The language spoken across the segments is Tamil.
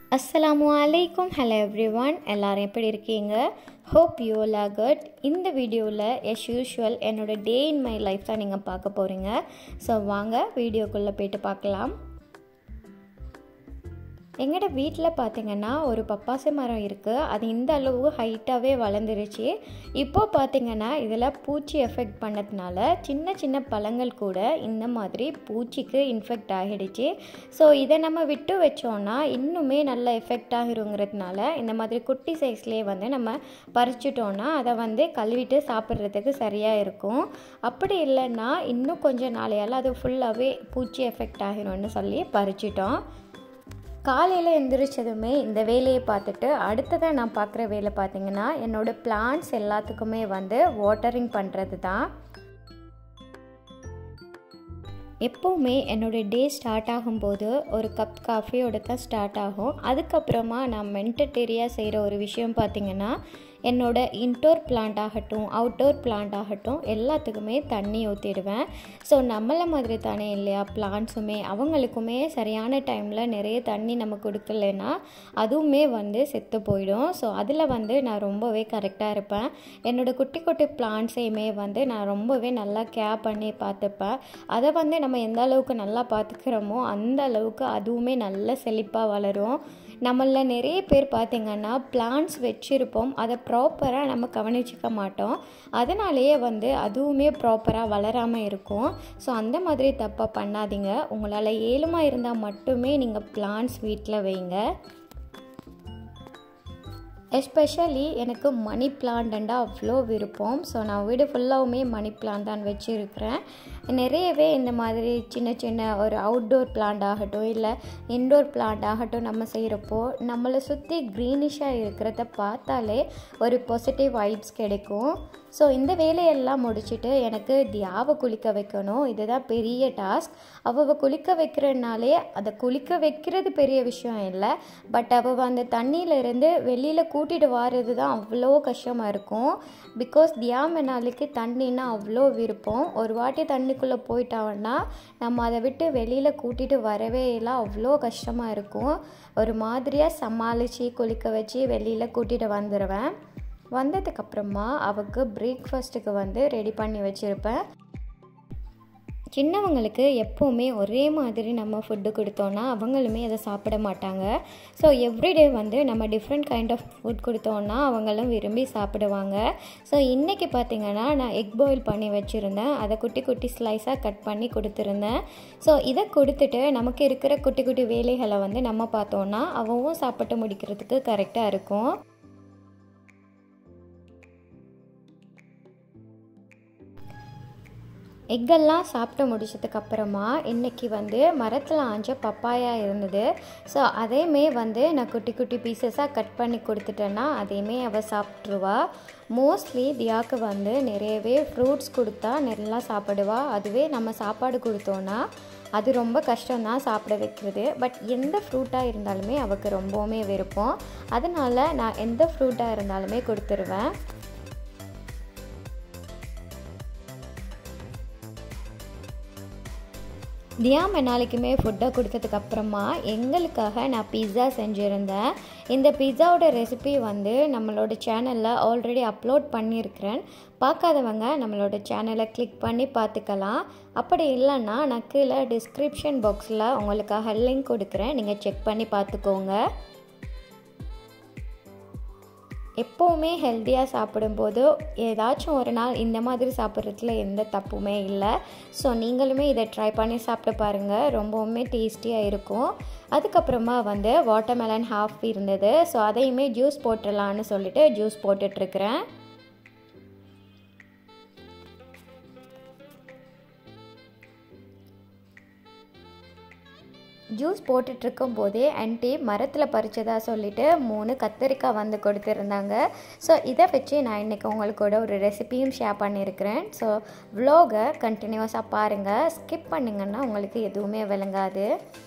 அஸ்ஸலாமு அலைக்கும் ஹலோ எவ்ரி ஒன் எல்லோரும் எப்படி இருக்கீங்க ஹோப் யூ ஆர் குட் இந்த வீடியோவில் எஸ் யூஷுவல் என்னோடய டே இன் மை லைஃப் தான் நீங்கள் பார்க்க போகிறீங்க ஸோ வாங்க வீடியோக்குள்ளே போயிட்டு பார்க்கலாம் எங்களோட வீட்டில் பார்த்தீங்கன்னா ஒரு பப்பாசி மரம் இருக்குது அது இந்த அளவு ஹைட்டாகவே வளர்ந்துருச்சு இப்போ பார்த்தீங்கன்னா இதில் பூச்சி எஃபெக்ட் பண்ணதுனால சின்ன சின்ன பழங்கள் கூட இந்த மாதிரி பூச்சிக்கு இன்ஃபெக்ட் ஆகிடுச்சு ஸோ இதை நம்ம விட்டு வச்சோன்னா இன்னுமே நல்ல எஃபெக்ட் ஆகிருங்கிறதுனால இந்த மாதிரி குட்டி சைஸ்லேயே வந்து நம்ம பறிச்சிட்டோன்னா அதை வந்து கழுவிட்டு சாப்பிட்றதுக்கு சரியாக இருக்கும் அப்படி இல்லைன்னா இன்னும் கொஞ்சம் நாளையால் அது ஃபுல்லாகவே பூச்சி எஃபெக்ட் ஆகிரும்னு சொல்லி பறிச்சிட்டோம் காலையில் எந்திரிச்சதுமே இந்த வேலையை பார்த்துட்டு அடுத்ததாக நான் பார்க்குற வேலை பார்த்திங்கன்னா என்னோடய பிளான்ஸ் எல்லாத்துக்குமே வந்து வாட்டரிங் பண்ணுறது தான் எப்போவுமே என்னோடய டே ஸ்டார்ட் ஆகும்போது ஒரு கப் காஃபியோட தான் ஸ்டார்ட் ஆகும் அதுக்கப்புறமா நான் மென்டட்டேரியாக செய்கிற ஒரு விஷயம் பார்த்திங்கன்னா என்னோட இன்டோர் பிளான்ட் ஆகட்டும் அவுட்டோர் பிளான்ட் ஆகட்டும் எல்லாத்துக்குமே தண்ணி ஊற்றிடுவேன் ஸோ நம்மளை மாதிரி தானே இல்லையா பிளான்ஸுமே அவங்களுக்குமே சரியான டைமில் நிறைய தண்ணி நம்ம கொடுக்கலன்னா அதுவுமே வந்து செத்து போயிடும் ஸோ அதில் வந்து நான் ரொம்பவே கரெக்டாக இருப்பேன் என்னோடய குட்டி குட்டி பிளான்ஸையுமே வந்து நான் ரொம்பவே நல்லா கேர் பண்ணி பார்த்துப்பேன் அதை வந்து நம்ம எந்த அளவுக்கு நல்லா பார்த்துக்கிறோமோ அந்த அளவுக்கு அதுவுமே நல்ல செழிப்பாக வளரும் நம்மளில் நிறைய பேர் பார்த்திங்கன்னா பிளான்ஸ் வச்சுருப்போம் அதை ப்ராப்பராக நம்ம கவனிச்சிக்க மாட்டோம் அதனாலேயே வந்து அதுவுமே ப்ராப்பராக வளராமல் இருக்கும் ஸோ அந்த மாதிரி தப்பாக பண்ணாதீங்க உங்களால் ஏழுமாக இருந்தால் மட்டுமே நீங்கள் பிளான்ஸ் வீட்டில் வைங்க எஸ்பெஷலி எனக்கு மணி பிளான்டண்டா அவ்வளோ விருப்பம் ஸோ நான் வீடு ஃபுல்லாகவுமே மணி பிளான் தான் வச்சுருக்கிறேன் நிறையவே இந்த மாதிரி சின்ன சின்ன ஒரு அவுட்டோர் பிளான்ட் ஆகட்டும் இல்லை இன்டோர் பிளான்ட் ஆகட்டும் நம்ம செய்கிறப்போ நம்மளை சுற்றி க்ரீனிஷாக இருக்கிறத பார்த்தாலே ஒரு பாசிட்டிவ் வைப்ஸ் கிடைக்கும் ஸோ இந்த வேலையெல்லாம் முடிச்சுட்டு எனக்கு தியாவை குளிக்க வைக்கணும் இதுதான் பெரிய டாஸ்க் அவள் குளிக்க வைக்கிறனாலே அதை குளிக்க வைக்கிறது பெரிய விஷயம் இல்லை பட் அவள் அந்த தண்ணியிலேருந்து வெளியில் கூட்டிகிட்டு வர்றது தான் அவ்வளோ கஷ்டமாக இருக்கும் பிகாஸ் தியாம நாளைக்கு தண்ணின்னா அவ்வளோ விருப்பம் ஒரு வாட்டி தண்ணிக்குள்ளே போயிட்டாங்கன்னா நம்ம அதை விட்டு வெளியில் கூட்டிகிட்டு வரவே இல்லை அவ்வளோ கஷ்டமாக இருக்கும் ஒரு மாதிரியாக சமாளித்து குளிக்க வச்சு வெளியில் கூட்டிகிட்டு வந்துடுவேன் வந்ததுக்கப்புறமா அவൾക്ക് பிரேக்ஃபாஸ்ட்டுக்கு வந்து ரெடி பண்ணி வச்சுருப்பேன் சின்னவங்களுக்கு எப்போவுமே ஒரே மாதிரி நம்ம ஃபுட்டு கொடுத்தோன்னா அவங்களுமே அதை சாப்பிட மாட்டாங்க ஸோ எவ்ரிடே வந்து நம்ம டிஃப்ரெண்ட் கைண்ட் ஆஃப் ஃபுட் கொடுத்தோன்னா அவங்களும் விரும்பி சாப்பிடுவாங்க ஸோ இன்றைக்கி பார்த்திங்கன்னா நான் எக் பாயில் பண்ணி வச்சுருந்தேன் அதை குட்டி குட்டி ஸ்லைஸாக கட் பண்ணி கொடுத்துருந்தேன் ஸோ இதை கொடுத்துட்டு நமக்கு இருக்கிற குட்டி குட்டி வேலைகளை வந்து நம்ம பார்த்தோன்னா அவவும் சாப்பிட்டு முடிக்கிறதுக்கு கரெக்டாக இருக்கும் எக்கெல்லாம் சாப்பிட்டு முடிச்சதுக்கப்புறமா இன்றைக்கி வந்து மரத்தில் ஆஞ்ச பப்பாயா இருந்தது ஸோ அதையுமே வந்து நான் குட்டி குட்டி பீசஸாக கட் பண்ணி கொடுத்துட்டேன்னா அதையுமே அவள் சாப்பிட்ருவா மோஸ்ட்லி தியாவுக்கு வந்து நிறையவே ஃப்ரூட்ஸ் கொடுத்தா நல்லா சாப்பிடுவா அதுவே நம்ம சாப்பாடு கொடுத்தோன்னா அது ரொம்ப கஷ்டம்தான் சாப்பிட வைக்கிறது பட் எந்த ஃப்ரூட்டாக இருந்தாலுமே அவൾക്ക് ரொம்பவுமே விருப்பம் அதனால் நான் எந்த ஃப்ரூட்டாக இருந்தாலுமே கொடுத்துருவேன் தியாம் நாளைக்குமே ஃபுட்டை கொடுத்ததுக்கப்புறமா எங்களுக்காக நான் பிஸா செஞ்சுருந்தேன் இந்த பிஸாவோட ரெசிபி வந்து நம்மளோட சேனலில் ஆல்ரெடி அப்லோட் பண்ணியிருக்கிறேன் பார்க்காதவங்க நம்மளோட சேனலை கிளிக் பண்ணி பார்த்துக்கலாம் அப்படி இல்லைன்னா நான் கீழே டிஸ்கிரிப்ஷன் பாக்ஸில் உங்களுக்காக லிங்க் கொடுக்குறேன் நீங்கள் செக் பண்ணி பார்த்துக்கோங்க எப்போவுமே ஹெல்த்தியாக சாப்பிடும்போது ஏதாச்சும் ஒரு நாள் இந்த மாதிரி சாப்பிட்றதுல எந்த தப்புமே இல்லை ஸோ நீங்களுமே இதை ட்ரை பண்ணி சாப்பிட்டு பாருங்கள் ரொம்பவுமே டேஸ்டியாக இருக்கும் அதுக்கப்புறமா வந்து வாட்டர்மெலன் ஹாஃப் இருந்தது ஸோ அதையுமே ஜூஸ் போட்டுடலான்னு சொல்லிட்டு ஜூஸ் போட்டுட்ருக்குறேன் ஜூஸ் போட்டுட்ருக்கும் போதே ஆன்ட்டி மரத்தில் பறிச்சதாக சொல்லிவிட்டு மூணு கத்தரிக்காய் வந்து கொடுத்துருந்தாங்க ஸோ இதை வச்சு நான் இன்றைக்கி உங்களுக்கூட ஒரு ரெசிபியும் ஷேர் பண்ணியிருக்கிறேன் ஸோ வ்ளாகை கண்டினியூஸாக பாருங்கள் ஸ்கிப் பண்ணிங்கன்னா உங்களுக்கு எதுவுமே விளங்காது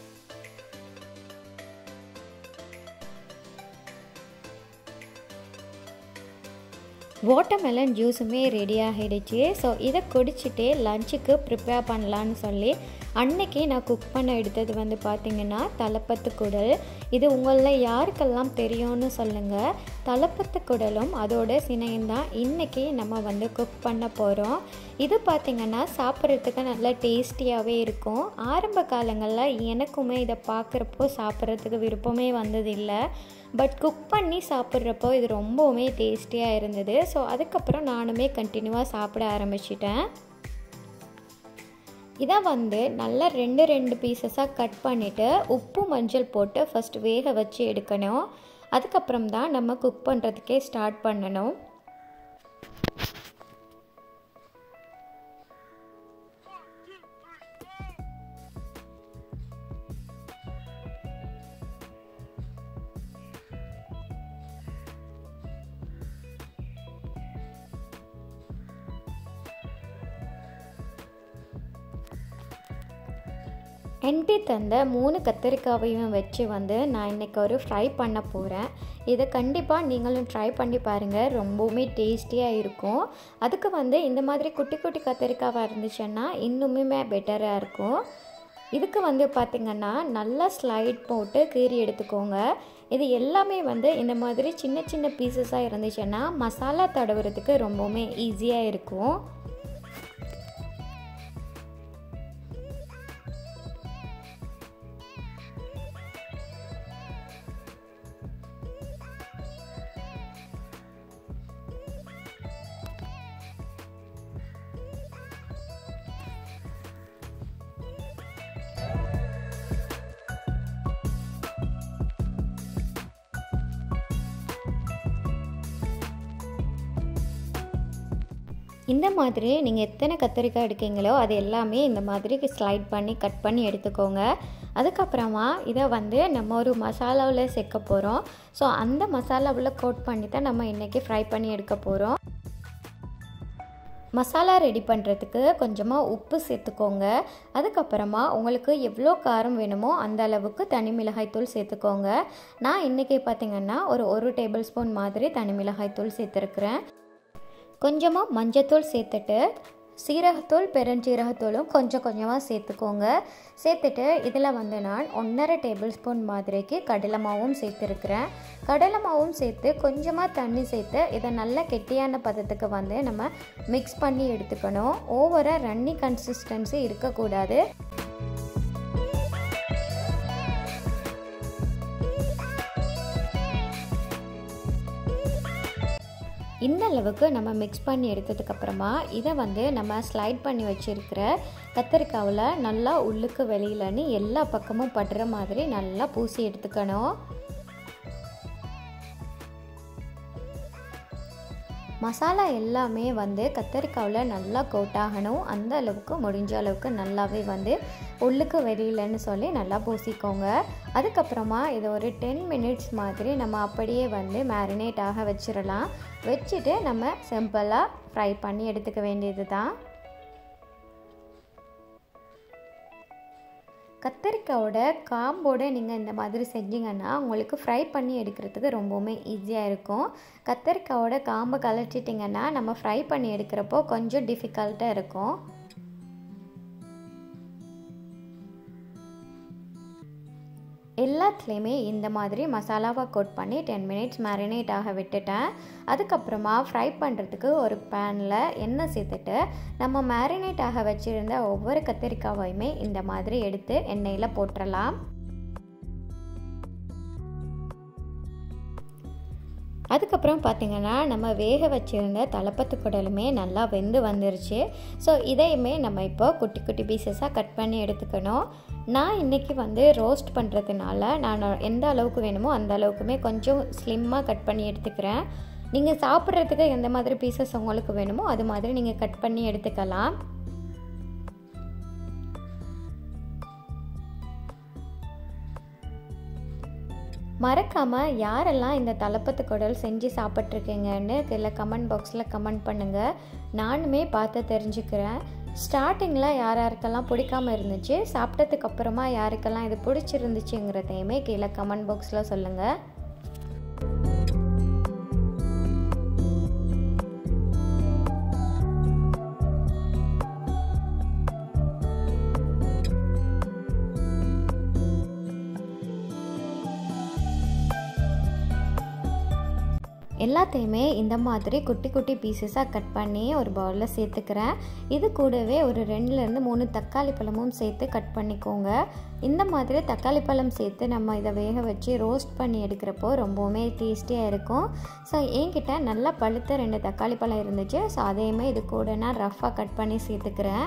வாட்டர்மெலன் ஜூஸுமே ரெடி ஆகிடுச்சு ஸோ இதை குடிச்சிட்டு லஞ்சுக்கு ப்ரிப்பேர் பண்ணலான்னு சொல்லி அன்னைக்கு நான் குக் பண்ண எடுத்தது வந்து பார்த்திங்கன்னா தலப்பத்து குடல் இது உங்களில் யாருக்கெல்லாம் தெரியும்னு சொல்லுங்கள் தலப்பத்து குடலும் அதோட சினையும் தான் இன்றைக்கி நம்ம வந்து குக் பண்ண போகிறோம் இது பார்த்திங்கன்னா சாப்பிட்றதுக்கு நல்லா டேஸ்டியாகவே இருக்கும் ஆரம்ப காலங்களில் எனக்குமே இதை பார்க்குறப்போ சாப்பிட்றதுக்கு விருப்பமே வந்ததில்லை பட் குக் பண்ணி சாப்பிட்றப்போ இது ரொம்பவுமே டேஸ்டியாக இருந்தது ஸோ அதுக்கப்புறம் நானுமே கண்டினியூவாக சாப்பிட ஆரம்பிச்சிட்டேன் இதை வந்து நல்லா ரெண்டு ரெண்டு பீசஸாக கட் பண்ணிவிட்டு உப்பு மஞ்சள் போட்டு ஃபஸ்ட் வேக வச்சு எடுக்கணும் அதுக்கப்புறம் தான் நம்ம குக் பண்ணுறதுக்கே ஸ்டார்ட் பண்ணணும் என்டி தந்த மூணு கத்திரிக்காவையும் வச்சு வந்து நான் இன்றைக்கி ஒரு ஃப்ரை பண்ண போகிறேன் இதை கண்டிப்பாக நீங்களும் ட்ரை பண்ணி பாருங்கள் ரொம்பவுமே டேஸ்டியாக இருக்கும் அதுக்கு வந்து இந்த மாதிரி குட்டி குட்டி கத்திரிக்காவாக இருந்துச்சுன்னா இன்னுமே பெட்டராக இருக்கும் இதுக்கு வந்து பார்த்திங்கன்னா நல்லா ஸ்லைட் போட்டு கீறி எடுத்துக்கோங்க இது எல்லாமே வந்து இந்த மாதிரி சின்ன சின்ன பீசஸாக இருந்துச்சுன்னா மசாலா தடவுறதுக்கு ரொம்பவுமே ஈஸியாக இருக்கும் இந்த மாதிரி நீங்கள் எத்தனை கத்திரிக்காய் எடுக்கீங்களோ அது எல்லாமே இந்த மாதிரி ஸ்லைட் பண்ணி கட் பண்ணி எடுத்துக்கோங்க அதுக்கப்புறமா இதை வந்து நம்ம ஒரு மசாலாவில் சேர்க்க போகிறோம் ஸோ அந்த மசாலாவில் கோட் பண்ணி தான் நம்ம இன்றைக்கி ஃப்ரை பண்ணி எடுக்க போகிறோம் மசாலா ரெடி பண்ணுறதுக்கு கொஞ்சமாக உப்பு சேர்த்துக்கோங்க அதுக்கப்புறமா உங்களுக்கு எவ்வளோ காரம் வேணுமோ அந்த அளவுக்கு தனி மிளகாய்த்தூள் சேர்த்துக்கோங்க நான் இன்றைக்கி பார்த்திங்கன்னா ஒரு ஒரு டேபிள் ஸ்பூன் மாதிரி தனி மிளகாய்த்தூள் சேர்த்துருக்குறேன் கொஞ்சமாக மஞ்சத்தூள் சேர்த்துட்டு சீரகத்தூள் பெருஞ்சீரகத்தூளும் கொஞ்சம் கொஞ்சமாக சேர்த்துக்கோங்க சேர்த்துட்டு இதில் வந்து நான் ஒன்றரை டேபிள் ஸ்பூன் மாதிரிக்கு கடலை மாவும் சேர்த்துருக்குறேன் கடலை மாவும் சேர்த்து கொஞ்சமாக தண்ணி சேர்த்து இதை நல்ல கெட்டியான பதத்துக்கு வந்து நம்ம மிக்ஸ் பண்ணி எடுத்துக்கணும் ஓவராக ரன்னி கன்சிஸ்டன்சி இருக்கக்கூடாது இந்த அளவுக்கு நம்ம மிக்ஸ் பண்ணி எடுத்ததுக்கப்புறமா இதை வந்து நம்ம ஸ்லைட் பண்ணி வச்சுருக்கிற கத்திரிக்காவில் நல்லா உள்ளுக்கு வெளியிலன்னு எல்லா பக்கமும் படுற மாதிரி நல்லா பூசி எடுத்துக்கணும் மசாலா எல்லாமே வந்து கத்தரிக்காவில் நல்லா கோட்டாகணும் அந்த அளவுக்கு முடிஞ்ச அளவுக்கு நல்லாவே வந்து உள்ளுக்கு வெளியிலன்னு சொல்லி நல்லா பூசிக்கோங்க அதுக்கப்புறமா இதை ஒரு டென் மினிட்ஸ் மாதிரி நம்ம அப்படியே வந்து மேரினேட் ஆக வச்சிடலாம் வச்சுட்டு நம்ம சிம்பிளாக ஃப்ரை பண்ணி எடுத்துக்க வேண்டியது தான் கத்தரிக்காயோட காம்போட நீங்கள் இந்த மாதிரி செஞ்சீங்கன்னா உங்களுக்கு ஃப்ரை பண்ணி எடுக்கிறதுக்கு ரொம்பவுமே ஈஸியாக இருக்கும் கத்தரிக்காயோட காம்பை கலட்டிட்டிங்கன்னா நம்ம ஃப்ரை பண்ணி எடுக்கிறப்போ கொஞ்சம் டிஃபிகல்ட்டாக இருக்கும் எல்லாத்துலேயுமே இந்த மாதிரி மசாலாவை கோட் பண்ணி டென் மினிட்ஸ் மேரினேட் ஆக விட்டுட்டேன் அதுக்கப்புறமா ஃப்ரை பண்ணுறதுக்கு ஒரு பேனில் எண்ணெய் சேர்த்துட்டு நம்ம மேரினேட் ஆக வச்சுருந்த ஒவ்வொரு கத்திரிக்காவையுமே இந்த மாதிரி எடுத்து எண்ணெயில் போட்டுடலாம் அதுக்கப்புறம் பார்த்திங்கன்னா நம்ம வேக வச்சுருந்த தலப்பத்து குடலுமே நல்லா வெந்து வந்துருச்சு ஸோ இதையுமே நம்ம இப்போ குட்டி குட்டி பீசஸாக கட் பண்ணி எடுத்துக்கணும் நான் இன்றைக்கி வந்து ரோஸ்ட் பண்ணுறதுனால நான் எந்த அளவுக்கு வேணுமோ அந்த அளவுக்குமே கொஞ்சம் ஸ்லிம்மாக கட் பண்ணி எடுத்துக்கிறேன் நீங்கள் சாப்பிட்றதுக்கு எந்த மாதிரி பீசஸ் உங்களுக்கு வேணுமோ அது மாதிரி நீங்கள் கட் பண்ணி எடுத்துக்கலாம் மறக்காமல் யாரெல்லாம் இந்த தலப்பத்து குடல் செஞ்சு சாப்பிட்ருக்கீங்கன்னு கீழே கமெண்ட் பாக்ஸில் கமெண்ட் பண்ணுங்கள் நானுமே பார்த்து தெரிஞ்சுக்கிறேன் ஸ்டார்டிங்கில் யார் யாருக்கெல்லாம் பிடிக்காம இருந்துச்சு சாப்பிட்டதுக்கு அப்புறமா யாருக்கெல்லாம் இது பிடிச்சிருந்துச்சுங்கிறதையுமே கீழே கமெண்ட் பாக்ஸில் சொல்லுங்கள் எல்லாத்தையுமே இந்த மாதிரி குட்டி குட்டி பீசஸாக கட் பண்ணி ஒரு பவுலில் சேர்த்துக்கிறேன் இது கூடவே ஒரு ரெண்டுலேருந்து மூணு தக்காளி பழமும் சேர்த்து கட் பண்ணிக்கோங்க இந்த மாதிரி தக்காளி பழம் சேர்த்து நம்ம இதை வேக வச்சு ரோஸ்ட் பண்ணி எடுக்கிறப்போ ரொம்பவுமே டேஸ்டியாக இருக்கும் ஸோ என்கிட்ட நல்லா பழுத்த ரெண்டு தக்காளி பழம் இருந்துச்சு ஸோ அதையுமே இது கூட நான் ரஃப்பாக கட் பண்ணி சேர்த்துக்கிறேன்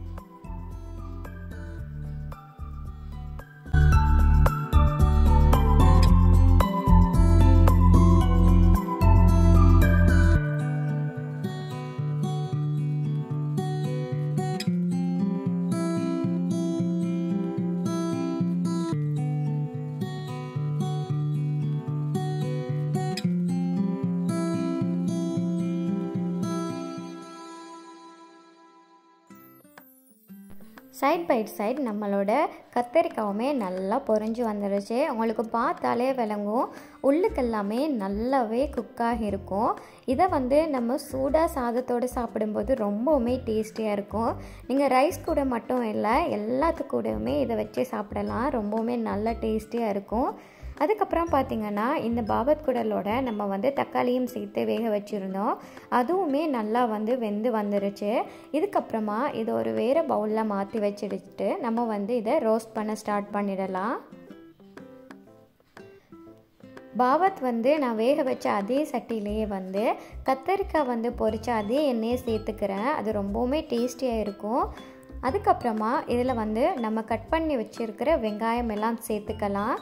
சைட் பை சைட் நம்மளோட கத்தரிக்காவுமே நல்லா பொறிஞ்சு வந்துடுச்சு உங்களுக்கு பார்த்தாலே விளங்கும் உள்ளுக்கெல்லாமே நல்லாவே குக்காக இருக்கும் இதை வந்து நம்ம சூடாக சாதத்தோடு சாப்பிடும்போது ரொம்பவுமே டேஸ்டியாக இருக்கும் நீங்கள் ரைஸ் கூட மட்டும் இல்லை எல்லாத்து கூடவுமே இதை வச்சு சாப்பிடலாம் ரொம்பவுமே நல்லா டேஸ்டியாக இருக்கும் அதுக்கப்புறம் பார்த்திங்கன்னா இந்த பாபத் குடலோட நம்ம வந்து தக்காளியும் சேர்த்து வேக வச்சுருந்தோம் அதுவுமே நல்லா வந்து வெந்து வந்துருச்சு இதுக்கப்புறமா இதை ஒரு வேறு பவுலில் மாற்றி வச்சுடுச்சுட்டு நம்ம வந்து இதை ரோஸ்ட் பண்ண ஸ்டார்ட் பண்ணிடலாம் பாவத் வந்து நான் வேக வச்ச அதே சட்டிலேயே வந்து கத்தரிக்காய் வந்து பொரிச்ச அதே எண்ணெயை சேர்த்துக்கிறேன் அது ரொம்பவுமே டேஸ்டியாக இருக்கும் அதுக்கப்புறமா இதில் வந்து நம்ம கட் பண்ணி வச்சுருக்கிற வெங்காயம் எல்லாம் சேர்த்துக்கலாம்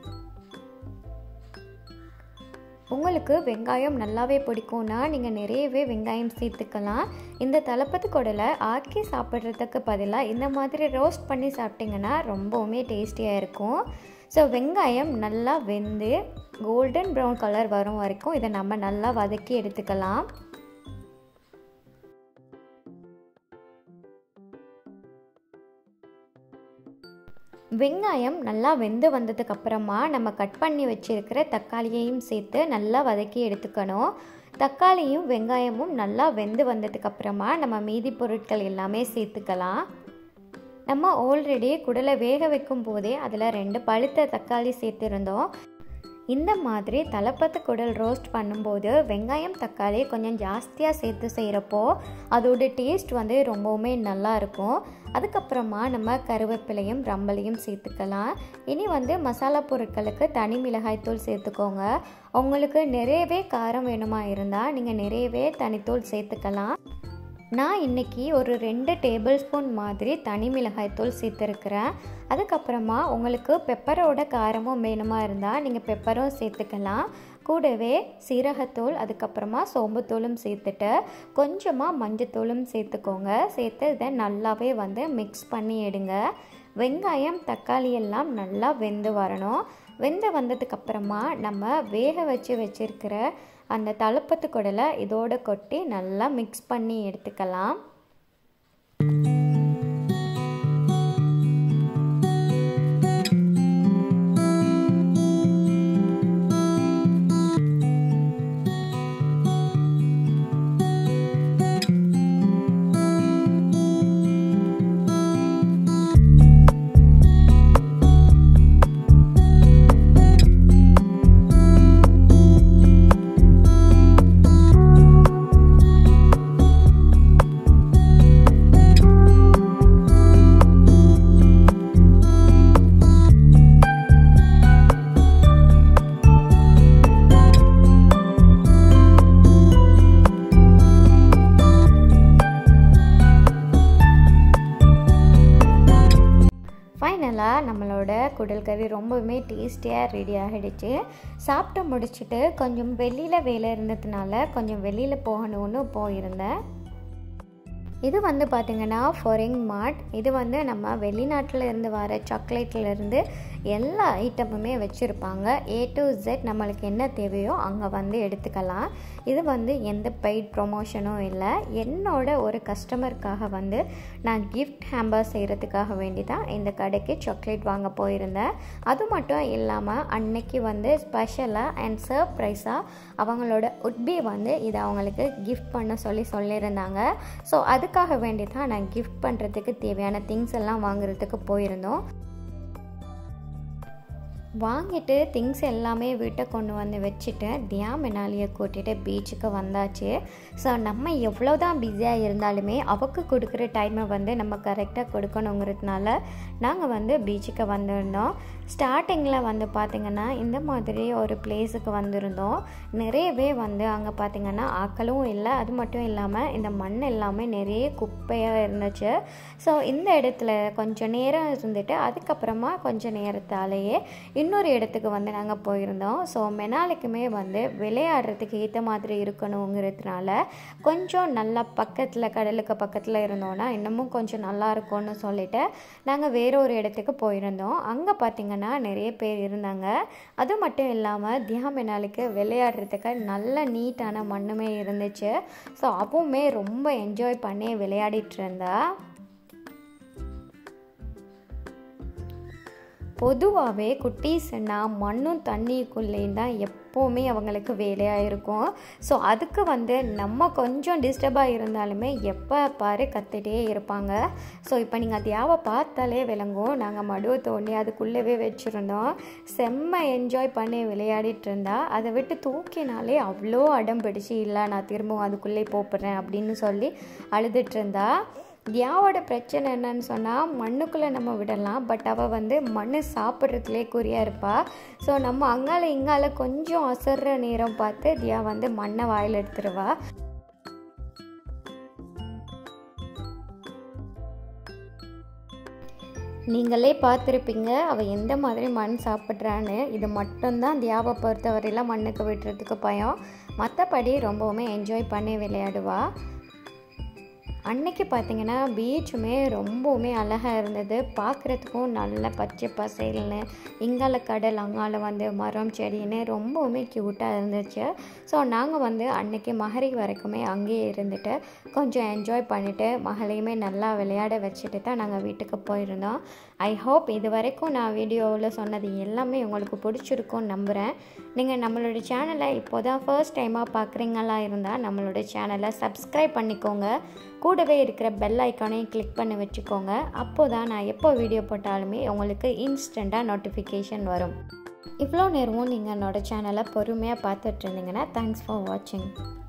உங்களுக்கு வெங்காயம் நல்லாவே பிடிக்கும்னா நீங்கள் நிறையவே வெங்காயம் சேர்த்துக்கலாம் இந்த தலப்பத்து குடலை ஆக்கி சாப்பிட்றதுக்கு பதிலாக இந்த மாதிரி ரோஸ்ட் பண்ணி சாப்பிட்டிங்கன்னா ரொம்பவுமே டேஸ்டியாக இருக்கும் ஸோ வெங்காயம் நல்லா வெந்து கோல்டன் ப்ரௌன் கலர் வரும் வரைக்கும் இதை நம்ம நல்லா வதக்கி எடுத்துக்கலாம் வெங்காயம் நல்லா வெந்து வந்ததுக்கப்புறமா நம்ம கட் பண்ணி வச்சுருக்கிற தக்காளியையும் சேர்த்து நல்லா வதக்கி எடுத்துக்கணும் தக்காளியும் வெங்காயமும் நல்லா வெந்து வந்ததுக்கப்புறமா நம்ம மீதி பொருட்கள் எல்லாமே சேர்த்துக்கலாம் நம்ம ஆல்ரெடி குடலை வேக வைக்கும் போதே அதில் ரெண்டு பழுத்த தக்காளி சேர்த்துருந்தோம் இந்த மாதிரி தலப்பத்து குடல் ரோஸ்ட் பண்ணும்போது வெங்காயம் தக்காளி கொஞ்சம் ஜாஸ்தியாக சேர்த்து செய்கிறப்போ அதோட டேஸ்ட் வந்து ரொம்பவுமே நல்லாயிருக்கும் அதுக்கப்புறமா நம்ம கருவேப்பிலையும் ரம்பலையும் சேர்த்துக்கலாம் இனி வந்து மசாலா பொருட்களுக்கு தனி மிளகாய்த்தூள் சேர்த்துக்கோங்க உங்களுக்கு நிறையவே காரம் வேணுமா இருந்தால் நீங்கள் நிறையவே தனித்தூள் சேர்த்துக்கலாம் நான் இன்றைக்கி ஒரு ரெண்டு டேபிள் ஸ்பூன் மாதிரி தனி மிளகாய்த்தூள் சேர்த்துருக்குறேன் அதுக்கப்புறமா உங்களுக்கு பெப்பரோட காரமும் வேணுமா இருந்தால் நீங்கள் பெப்பரும் சேர்த்துக்கலாம் கூடவே சீரகத்தூள் அதுக்கப்புறமா சோம்புத்தூளும் சேர்த்துட்டு கொஞ்சமாக மஞ்சத்தூளும் சேர்த்துக்கோங்க சேர்த்து இதை நல்லாவே வந்து மிக்ஸ் பண்ணி எடுங்க வெங்காயம் தக்காளி எல்லாம் நல்லா வெந்து வரணும் வெந்து வந்ததுக்கப்புறமா நம்ம வேக வச்சு வச்சுருக்கிற அந்த தழுப்பத்து குடலை இதோடு கொட்டி நல்லா மிக்ஸ் பண்ணி எடுத்துக்கலாம் ஃபைனலாக நம்மளோட குடல் கறி ரொம்பவுமே டேஸ்டியாக ரெடி ஆகிடுச்சு சாப்பிட்டு முடிச்சுட்டு கொஞ்சம் வெளியில் வேலை இருந்ததுனால கொஞ்சம் வெளியில் போகணும்னு போயிருந்தேன் இது வந்து பார்த்திங்கன்னா ஃபொரிங் மார்ட் இது வந்து நம்ம வெளிநாட்டில் இருந்து வர சாக்லேட்லேருந்து எல்லா ஐட்டமுமே வச்சுருப்பாங்க ஏ டு ஜெட் நம்மளுக்கு என்ன தேவையோ அங்கே வந்து எடுத்துக்கலாம் இது வந்து எந்த பெய்ட் ப்ரொமோஷனும் இல்லை என்னோட ஒரு கஸ்டமருக்காக வந்து நான் கிஃப்ட் ஹேம்பர் செய்கிறதுக்காக வேண்டி தான் இந்த கடைக்கு சாக்லேட் வாங்க போயிருந்தேன் அது மட்டும் இல்லாமல் அன்னைக்கு வந்து ஸ்பெஷலாக அண்ட் சர்ப்ரைஸாக அவங்களோட உட்பி வந்து இதை அவங்களுக்கு கிஃப்ட் பண்ண சொல்லி சொல்லியிருந்தாங்க ஸோ அதுக்காக வேண்டி தான் நான் கிஃப்ட் பண்ணுறதுக்கு தேவையான திங்ஸ் எல்லாம் வாங்குறதுக்கு போயிருந்தோம் வாங்கிட்டு திங்ஸ் எல்லாமே வீட்டை கொண்டு வந்து வச்சுட்டு தியா மினாலியை கூட்டிகிட்டு பீச்சுக்கு வந்தாச்சு ஸோ நம்ம எவ்வளோ தான் பிஸியாக இருந்தாலுமே அவக்கு கொடுக்குற டைமை வந்து நம்ம கரெக்டாக கொடுக்கணுங்கிறதுனால நாங்கள் வந்து பீச்சுக்கு வந்திருந்தோம் ஸ்டார்டிங்கில் வந்து பார்த்திங்கன்னா இந்த மாதிரி ஒரு பிளேஸுக்கு வந்திருந்தோம் நிறையவே வந்து அங்கே பார்த்திங்கன்னா ஆக்களும் இல்லை அது மட்டும் இல்லாமல் இந்த மண் எல்லாமே நிறைய குப்பையாக இருந்துச்சு ஸோ இந்த இடத்துல கொஞ்சம் நேரம் இருந்துட்டு அதுக்கப்புறமா கொஞ்சம் நேரத்தாலேயே இன்னொரு இடத்துக்கு வந்து நாங்கள் போயிருந்தோம் ஸோ மெனாலுக்குமே வந்து விளையாடுறதுக்கு ஏற்ற மாதிரி இருக்கணுங்கிறதுனால கொஞ்சம் நல்லா பக்கத்தில் கடலுக்கு பக்கத்தில் இருந்தோன்னா இன்னமும் கொஞ்சம் நல்லா இருக்கும்னு சொல்லிட்டு நாங்கள் வேற ஒரு இடத்துக்கு போயிருந்தோம் அங்கே பார்த்திங்கன்னா நிறைய பேர் இருந்தாங்க அது மட்டும் இல்லாமல் தியா மெனாலுக்கு விளையாடுறதுக்கு நல்ல நீட்டான மண்ணுமே இருந்துச்சு ஸோ அப்பவுமே ரொம்ப என்ஜாய் பண்ணி விளையாடிட்டு இருந்தா பொதுவாகவே குட்டீஸ்னா மண்ணும் தண்ணிக்குள்ளேயும் தான் எப்போவுமே அவங்களுக்கு வேலையாக இருக்கும் ஸோ அதுக்கு வந்து நம்ம கொஞ்சம் டிஸ்டர்பாக இருந்தாலுமே எப்போ பாரு கத்திட்டே இருப்பாங்க ஸோ இப்போ நீங்கள் தியாவை பார்த்தாலே விளங்கும் நாங்கள் மடுவை தோண்டி அதுக்குள்ளவே வச்சுருந்தோம் செம்ம என்ஜாய் பண்ணி விளையாடிட்டு இருந்தா அதை விட்டு தூக்கினாலே அவ்வளோ அடம் பிடிச்சி இல்லை நான் திரும்பவும் அதுக்குள்ளே போப்படுறேன் அப்படின்னு சொல்லி அழுதுட்டு இருந்தா தியாவோட பிரச்சனை என்னன்னு சொன்னால் மண்ணுக்குள்ளே நம்ம விடலாம் பட் அவள் வந்து மண் சாப்பிட்றதுலே குறியாக இருப்பாள் ஸோ நம்ம அங்கால இங்கால கொஞ்சம் அசர்ற நேரம் பார்த்து தியா வந்து மண்ணை வாயில் எடுத்துருவா நீங்களே பார்த்துருப்பீங்க அவள் எந்த மாதிரி மண் சாப்பிட்றான்னு இது மட்டும்தான் தியாவை பொறுத்தவரையில மண்ணுக்கு விட்டுறதுக்கு பயம் மற்றபடி ரொம்பவுமே என்ஜாய் பண்ணி விளையாடுவா அன்னைக்கு பார்த்தீங்கன்னா பீச்சுமே ரொம்பவுமே அழகாக இருந்தது பார்க்குறதுக்கும் நல்ல பச்சை பசேல்னு இங்கால கடல் அங்கால வந்து மரம் செடின்னு ரொம்பவுமே க்யூட்டாக இருந்துச்சு ஸோ நாங்கள் வந்து அன்னைக்கு மகரி வரைக்குமே அங்கேயே இருந்துட்டு கொஞ்சம் என்ஜாய் பண்ணிவிட்டு மகளையுமே நல்லா விளையாட வச்சுட்டு தான் நாங்கள் வீட்டுக்கு போயிருந்தோம் ஐ ஹோப் இது வரைக்கும் நான் வீடியோவில் சொன்னது எல்லாமே உங்களுக்கு பிடிச்சிருக்கும்னு நம்புகிறேன் நீங்கள் நம்மளோட சேனலை இப்போ தான் ஃபர்ஸ்ட் டைமாக பார்க்குறீங்களா இருந்தால் நம்மளோட சேனலை சப்ஸ்கிரைப் பண்ணிக்கோங்க கூடவே இருக்கிற பெல் ஐக்கானையும் கிளிக் பண்ணி வச்சுக்கோங்க அப்போ தான் நான் எப்போ வீடியோ போட்டாலுமே உங்களுக்கு இன்ஸ்டண்ட்டாக நோட்டிஃபிகேஷன் வரும் இவ்வளோ நேரமும் நீங்கள் என்னோடய சேனலை பொறுமையாக பார்த்துட்டு இருந்தீங்கன்னா தேங்க்ஸ் ஃபார் வாட்சிங்